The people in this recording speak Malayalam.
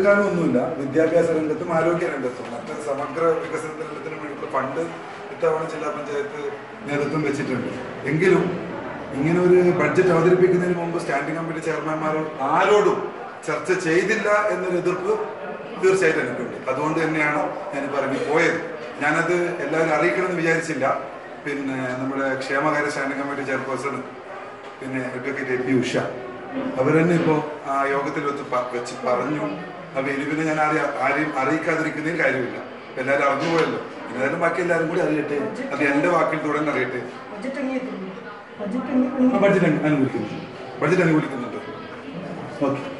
എടുക്കാനും ഒന്നുമില്ല വിദ്യാഭ്യാസ രംഗത്തും ആരോഗ്യ രംഗത്തും മറ്റ് സമഗ്ര വികസനത്തിന് വേണ്ടിയിട്ടുള്ള ഫണ്ട് ഇത്തവണ ജില്ലാ പഞ്ചായത്ത് നേതൃത്വം വെച്ചിട്ടുണ്ട് എങ്കിലും ഇങ്ങനെ ഒരു ബഡ്ജറ്റ് അവതരിപ്പിക്കുന്നതിന് മുമ്പ് സ്റ്റാൻഡിംഗ് കമ്മിറ്റി ചെയർമാൻമാരോട് ആരോടും ചർച്ച ചെയ്തില്ല എന്നൊരു എതിർപ്പ് തീർച്ചയായിട്ടും എനിക്കുണ്ട് അതുകൊണ്ട് തന്നെയാണ് ഞാൻ പറഞ്ഞു പോയത് ഞാനത് എല്ലാവരും അറിയിക്കണമെന്ന് വിചാരിച്ചില്ല പിന്നെ നമ്മുടെ ക്ഷേമകാര്യ സ്റ്റാൻഡിംഗ് കമ്മിറ്റി ചെയർപേഴ്സൺ പിന്നെ അഡ്വക്കേറ്റ് എ പി ഉഷ അവർ തന്നെ ഇപ്പോൾ ആ യോഗത്തിൽ വെച്ച് പ- വെച്ച് പറഞ്ഞു അപ്പൊ ഇനി പിന്നെ ഞാൻ ആരെയും ആരെയും അറിയിക്കാതിരിക്കുന്നതിന് കാര്യമില്ല ഇപ്പൊ എല്ലാവരും അറിഞ്ഞു പോയല്ലോ എന്നാലും ബാക്കി എല്ലാവരും കൂടി അറിയട്ടെ അത് എന്റെ വാക്കിൽ തുടർന്ന് അറിയട്ടെ ബഡ്ജറ്റ് അംഗീകരിക്കുന്നു ബഡ്ജറ്റ് അംഗീകരിക്കുന്നു ബഡ്ജറ്റ് അനുകൂലിക്കുന്നുണ്ട് ബഡ്ജറ്റ് അനുകൂലിക്കുന്നുണ്ട് ഓക്കെ